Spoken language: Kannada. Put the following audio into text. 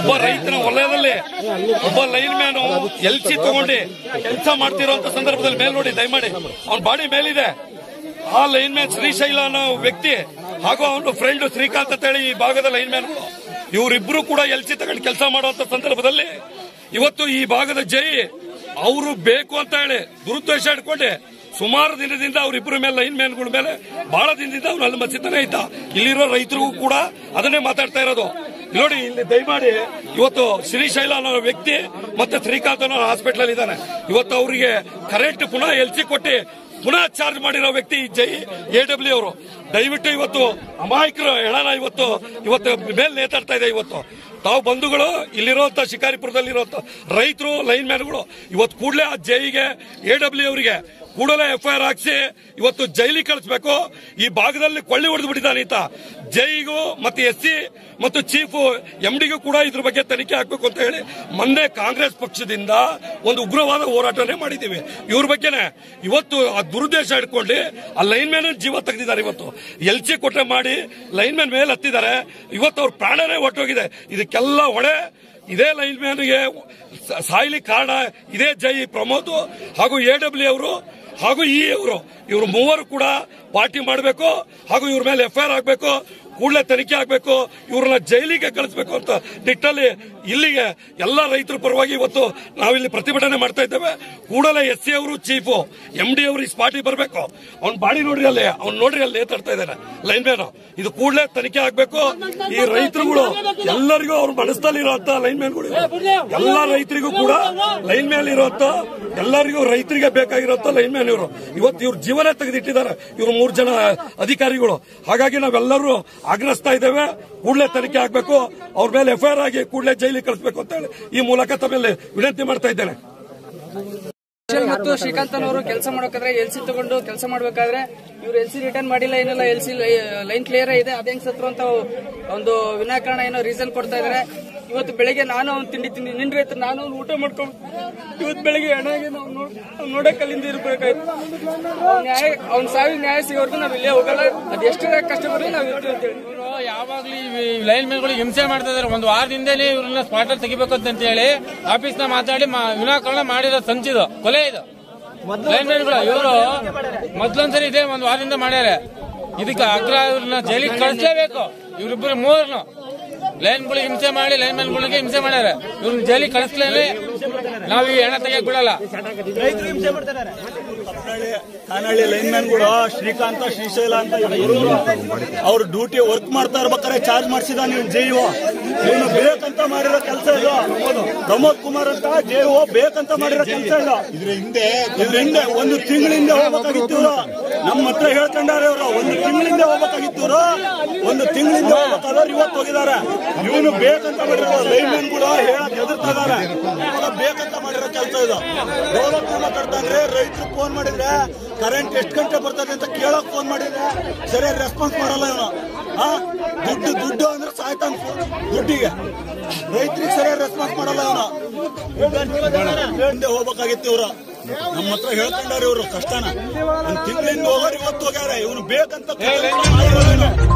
ಒಬ್ಬ ರೈತನ ವಲಯದಲ್ಲಿ ಒಬ್ಬ ಲೈನ್ ಮ್ಯಾನ್ ಎಲ್ ಸಿ ತಗೊಂಡು ಕೆಲಸ ಮಾಡ್ತಿರೋಂತ ಸಂದರ್ಭದಲ್ಲಿ ಮೇಲ್ ನೋಡಿ ದಯಮಾಡಿ ಅವನ ಬಾಡಿ ಮೇಲಿದೆ ಆ ಲೈನ್ ಮ್ಯಾನ್ ಶ್ರೀಶೈಲ ಅನ್ನೋ ವ್ಯಕ್ತಿ ಹಾಗೂ ಅವನ ಫ್ರೆಂಡ್ ಶ್ರೀಕಾಂತ್ ಅಂತ ಹೇಳಿ ಈ ಭಾಗದ ಲೈನ್ ಮ್ಯಾನ್ಗಳು ಇವರಿಬ್ರು ಕೂಡ ಎಲ್ ಸಿ ತಗೊಂಡು ಕೆಲಸ ಮಾಡುವಂತ ಸಂದರ್ಭದಲ್ಲಿ ಇವತ್ತು ಈ ಭಾಗದ ಜೈ ಅವರು ಬೇಕು ಅಂತ ಹೇಳಿ ದುರುದ್ದೇಶ ಇಟ್ಕೊಂಡೆ ಸುಮಾರು ದಿನದಿಂದ ಅವರಿಬ್ಬರ ಮೇಲೆ ಲೈನ್ ಮ್ಯಾನ್ಗಳ ಮೇಲೆ ಬಹಳ ದಿನದಿಂದ ಅವ್ರು ಅಲ್ಲಿ ಮಚ್ಚಿತಾನೆ ಇದ್ದ ಇಲ್ಲಿರೋ ರೈತರಿಗೂ ಕೂಡ ಅದನ್ನೇ ಮಾತಾಡ್ತಾ ಇರೋದು ಇಲ್ಲಿ ನೋಡಿ ಇಲ್ಲಿ ದಯಮಾಡಿ ಇವತ್ತು ಶ್ರೀಶೈಲ ಅನ್ನೋ ವ್ಯಕ್ತಿ ಮತ್ತೆ ಶ್ರೀಕಾಂತ್ ಅನ್ನೋ ಹಾಸ್ಪಿಟಲ್ ಇದ್ದಾನೆ ಇವತ್ತು ಅವರಿಗೆ ಕರೆಂಟ್ ಪುನಃ ಎಲ್ಸಿ ಕೊಟ್ಟು ಪುನಃ ಚಾರ್ಜ್ ಮಾಡಿರೋ ವ್ಯಕ್ತಿ ಈ ಜೈ ಎ ಡಬ್ಲ್ಯೂ ಅವರು ದಯವಿಟ್ಟು ಇವತ್ತು ಅಮಾಯಕರು ಹೆಣನ ಇವತ್ತು ಇವತ್ತು ಮೇಲೆ ನೇತಾಡ್ತಾ ಇದೆ ಇವತ್ತು ತಾವು ಬಂಧುಗಳು ಇಲ್ಲಿರುವಂತ ಶಿಕಾರಿಪುರದಲ್ಲಿರುವಂತ ರೈತರು ಲೈನ್ ಮ್ಯಾನ್ಗಳು ಇವತ್ತು ಕೂಡಲೇ ಆ ಜೈಗೆ ಎ ಡಬ್ಲ್ಯೂ ಅವರಿಗೆ ಕೂಡಲೇ ಎಫ್ಐಆರ್ ಹಾಕ್ಸಿ ಇವತ್ತು ಜೈಲಿಗೆ ಕಳಿಸ್ಬೇಕು ಈ ಭಾಗದಲ್ಲಿ ಕೊಳ್ಳಿ ಹೊಡೆದು ಬಿಟ್ಟಿದ್ದಾನೆ ಈತ ಜೈಗೂ ಮತ್ತೆ ಎಸ್ ಸಿ ಮತ್ತು ಚೀಫ್ ಎಂ ಡಿಗೂ ಕೂಡ ಇದ್ರ ಬಗ್ಗೆ ತನಿಖೆ ಹಾಕಬೇಕು ಅಂತ ಹೇಳಿ ಮೊನ್ನೆ ಕಾಂಗ್ರೆಸ್ ಪಕ್ಷದಿಂದ ಒಂದು ಉಗ್ರವಾದ ಹೋರಾಟನೇ ಮಾಡಿದ್ದೀವಿ ಇವ್ರ ಬಗ್ಗೆನೆ ಇವತ್ತು ಆ ದುರುದ್ದೇಶ ಇಟ್ಕೊಂಡು ಆ ಲೈನ್ ಮ್ಯಾನ್ ಜೀವ ತೆಗೆದಿದ್ದಾರೆ ಇವತ್ತು ಎಲ್ ಸಿ ಕೊಟ್ಟರೆ ಮಾಡಿ ಲೈನ್ ಮ್ಯಾನ್ ಮೇಲೆ ಹತ್ತಿದ್ದಾರೆ ಇವತ್ತು ಅವ್ರ ಪ್ರಾಣನೇ ಹೊಟ್ಟೋಗಿದೆ ಇದಕ್ಕೆಲ್ಲ ಹೊಣೆ ಇದೇ ಲೈನ್ ಮ್ಯಾನ್ಗೆ ಸಾಯ್ಲಿಕ್ಕೆ ಕಾರಣ ಇದೇ ಜೈ ಪ್ರಮೋದ್ ಹಾಗೂ ಎ ಡಬ್ಲ್ಯೂ ಅವರು ಹಾಗೂ ಇ ಅವರು ಇವರು ಮೂವರು ಕೂಡ ಪಾರ್ಟಿ ಮಾಡಬೇಕು ಹಾಗೂ ಇವ್ರ ಮೇಲೆ ಎಫ್ಐಆರ್ ಆಗಬೇಕು ಕೂಡಲೇ ತನಿಖೆ ಆಗಬೇಕು ಇವ್ರನ್ನ ಜೈಲಿಗೆ ಕಳಿಸಬೇಕು ಅಂತ ನಿಟ್ಟಲ್ಲಿ ಇಲ್ಲಿಗೆ ಎಲ್ಲ ರೈತರ ಪರವಾಗಿ ಇವತ್ತು ನಾವಿಲ್ಲಿ ಪ್ರತಿಭಟನೆ ಮಾಡ್ತಾ ಇದ್ದೇವೆ ಕೂಡಲೇ ಎಸ್ ಸಿ ಅವರು ಚೀಫು ಎಂ ಡಿ ಅವರು ಈ ಸ್ಪಾಟಿಗೆ ಬರಬೇಕು ಅವ್ನ ಬಾಡಿ ನೋಡ್ರಿ ಅಲ್ಲಿ ಅವ್ನು ನೋಡ್ರಿ ಅಲ್ಲಿ ನೇತಾಡ್ತಾ ಇದ್ದಾನೆ ಲೈನ್ ಮ್ಯಾನ್ ಇದು ಕೂಡಲೇ ತನಿಖೆ ಆಗಬೇಕು ಈ ರೈತರುಗಳು ಎಲ್ಲರಿಗೂ ಅವ್ರ ಮನಸ್ಸಲ್ಲಿ ಇರುವಂತ ಲೈನ್ ಮ್ಯಾನ್ಗಳು ಎಲ್ಲ ರೈತರಿಗೂ ಕೂಡ ಲೈನ್ ಮ್ಯಾನ್ ಇರುವಂತ ಎಲ್ಲರಿಗೂ ರೈತರಿಗೆ ಬೇಕಾಗಿರುವಂತ ಲೈನ್ ಮ್ಯಾನ್ ಇವರು ಇವತ್ತು ಇವ್ರ ಜೀವನ ತೆಗೆದಿಟ್ಟಿದ್ದಾರೆ ಇವರು ಮೂರು ಜನ ಅಧಿಕಾರಿಗಳು ಹಾಗಾಗಿ ನಾವೆಲ್ಲರೂ ಆಗ್ರಹಿಸ್ತಾ ಇದ್ದೇವೆ ಕೂಡಲೇ ತನಿಖೆ ಆಗಬೇಕು ಅವ್ರ ಮೇಲೆ ಎಫ್ಐಆರ್ ಆಗಿ ಕೂಡಲೇ ಜೈಲಿಗೆ ಕಳಿಸಬೇಕು ಅಂತ ಹೇಳಿ ಈ ಮೂಲಕ ತಮ್ಮಲ್ಲಿ ವಿನಂತಿ ಮಾಡ್ತಾ ಇದ್ದೇನೆ ಕುಶಲ್ ಮತ್ತು ಶ್ರೀಕಾಂತ್ ಅವರು ಕೆಲಸ ಮಾಡೋಕಾದ್ರೆ ಎಲ್ ಸಿ ತಗೊಂಡು ಕೆಲಸ ಮಾಡ್ಬೇಕಾದ್ರೆ ಇವ್ರು ಎಲ್ ಸಿ ರಿಟರ್ನ್ ಮಾಡಿಲ್ಲ ಏನಿಲ್ಲ ಎಲ್ ಸಿ ಲೈನ್ ಕ್ಲಿಯರ್ ಇದೆ ಅದೇ ಹೆಂಗ್ ಸತ್ರು ಅಂತ ಒಂದು ವಿನಾಕಾರಣ ಏನೋ ರೀಸನ್ ಕೊಡ್ತಾ ಇದಾರೆ ಇವತ್ತು ಬೆಳಿಗ್ಗೆ ನಾನು ಅವ್ನು ತಿಂಡಿ ತಿಂಡಿ ನಿನ್ ರೈತ ನಾನು ಅವ್ನು ಊಟ ಮಾಡ್ಕೊಂಡು ಇವತ್ತು ಬೆಳಿಗ್ಗೆ ಹಣಗೆ ನಾವು ನೋಡ್- ಅವ್ನ್ ನೋಡಕ್ ಅಲ್ಲಿಂದ ಇರ್ಬೇಕಾಯ್ತು ಅವ್ನ್ ನ್ಯಾಯ ಅವ್ನ ಸಾವಿನ ನ್ಯಾಯ ಸಿಗೋರ್ಗು ನಾವ್ ಇಲ್ಲೇ ಹೋಗಲ್ಲ ಅದ್ ಎಷ್ಟೇ ಕಷ್ಟ ಬರಲಿ ನಾವ್ ಇರ್ತೀವಿ ಅಂತೇಳಿ ಇವರು ಯಾವಾಗ್ಲೂ ಈ ಲೈನ್ ಮ್ಯಾನ್ಗಳಿಗೆ ಹಿಂಸೆ ಮಾಡ್ತಾ ಇದಾರೆ ಒಂದು ವಾರದಿಂದಲೇ ಇವ್ರನ್ನ ಸ್ಪಾಟಲ್ಲಿ ತೆಗಿಬೇಕು ಅಂತ ಹೇಳಿ ಆಫೀಸ್ ನ ಮಾತಾಡಿ ಮಾ- ವಿನಾಕಾರಣ ಮಾಡಿರೋ ಸಂಚಿದು ಕೊಲೆ ಇದು ಲೈನ್ ಮ್ಯಾನ್ಗಳು ಇವರು ಮೊದ್ಲೊಂದ್ಸರಿ ಇದೇ ಒಂದು ವಾರದಿಂದ ಮಾಡ್ಯಾರೆ ಇದಕ್ಕೆ ಅಗ್ರ ಇವ್ರನ್ನ ಜೈಲಿಗೆ ಕಳಿಸ್ಲೇಬೇಕು ಇವ್ರಿಬ್ರು ಮೂವರ್ನು ಲೈನ್ಗಳಿಗೆ ಹಿಂಸೆ ಮಾಡಿ ಲೈನ್ ಮ್ಯಾನ್ಗಳಿಗೆ ಹಿಂಸೆ ಮಾಡ್ಯಾರ ಇವ್ರನ್ನ ಜೈಲಿಗೆ ಕಳಿಸ್ಲೇನೆ ನಾವು ಈ ಹೆಣ ತೆಗಿಯಕ್ ಬಿಡಲ್ಲ ಕಾನಹಳ್ಳಿ ಲೈನ್ ಮ್ಯಾನ್ ಕೂಡ ಶ್ರೀಕಾಂತ ಶ್ರೀಶೈಲ ಅಂತ ಇವರು ಅವ್ರು ಡ್ಯೂಟಿ ವರ್ಕ್ ಮಾಡ್ತಾ ಇರ್ಬೇಕಾದ್ರೆ ಚಾರ್ಜ್ ಮಾಡಿಸಿದ ನೀವು ಜೆ ಇಒ ಇವನು ಬೇಕಂತ ಮಾಡಿರೋ ಕೆಲಸ ಇಲ್ಲ ಪ್ರಮೋದ್ ಕುಮಾರ್ ಅಂತ ಜೆ ಇಒ ಬೇಕಂತ ಮಾಡಿರೋ ಕೆಲಸ ಇಲ್ಲ ಇದ್ರ ಹಿಂದೆ ಇದ್ರ ಹಿಂದೆ ಒಂದು ತಿಂಗಳಿಂದ ಹೋಗ್ಬೇಕಾಗಿತ್ತು ಇವರು ನಮ್ಮ ಹತ್ರ ಹೇಳ್ಕೊಂಡಾರೆ ಇವರು ಒಂದು ತಿಂಗಳಿಂದ ಹೋಗ್ಬೇಕಾಗಿತ್ತು ಇವರು ಒಂದು ತಿಂಗಳಿಂದ ಹೋಗ್ಬೇಕಾದ್ರೆ ಇವತ್ತು ಹೋಗಿದ್ದಾರೆ ಇವನು ಬೇಕಂತ ಮಾಡಿರೋ ಲೈನ್ ಮ್ಯಾನ್ ಕೂಡ ಹೇಳಕ್ ಹೆದರ್ತಾ ಇದಾರೆ ಇವಾಗ ಬೇಕಂತ ಮಾಡಿರೋ ಕೆಲಸ ಇದು ಡೆವಲಪ್ ಮಾತಾಡ್ತಾ ಅಂದ್ರೆ ರೈತರು ಫೋನ್ ಮಾಡಿದ್ರೆ ಕರೆಂಟ್ ಎಷ್ಟು ಗಂಟೆ ಬರ್ತದೆ ಅಂತ ಕೇಳಕ್ ಫೋನ್ ಮಾಡಿದ್ರೆ ಸರಿಯಾಗಿ ರೆಸ್ಪಾನ್ಸ್ ಮಾಡಲ್ಲ ಇವನು ಆ ದುಡ್ಡು ದುಡ್ಡು ಅಂದ್ರೆ ಸಾಯ್ತಾನ ದುಡ್ಡಿಗೆ ರೈತರಿಗೆ ಸರಿಯಾಗಿ ರೆಸ್ಪಾನ್ಸ್ ಮಾಡಲ್ಲ ಇವನು ಹಿಂದೆ ಹೋಗ್ಬೇಕಾಗಿತ್ತು ಇವ್ರು ನಮ್ಮ ಹತ್ರ ಹೇಳ್ಕೊಂಡಾರ ಇವರು ಕಷ್ಟನ ಒಂದ್ ತಿಂಗಳಿಂದ ಹೋಗೋರು ಇವತ್ತು ಹೋಗ್ಯಾರ ಇವನು ಬೇಕಂತ ಮಾಡಿರೋದು.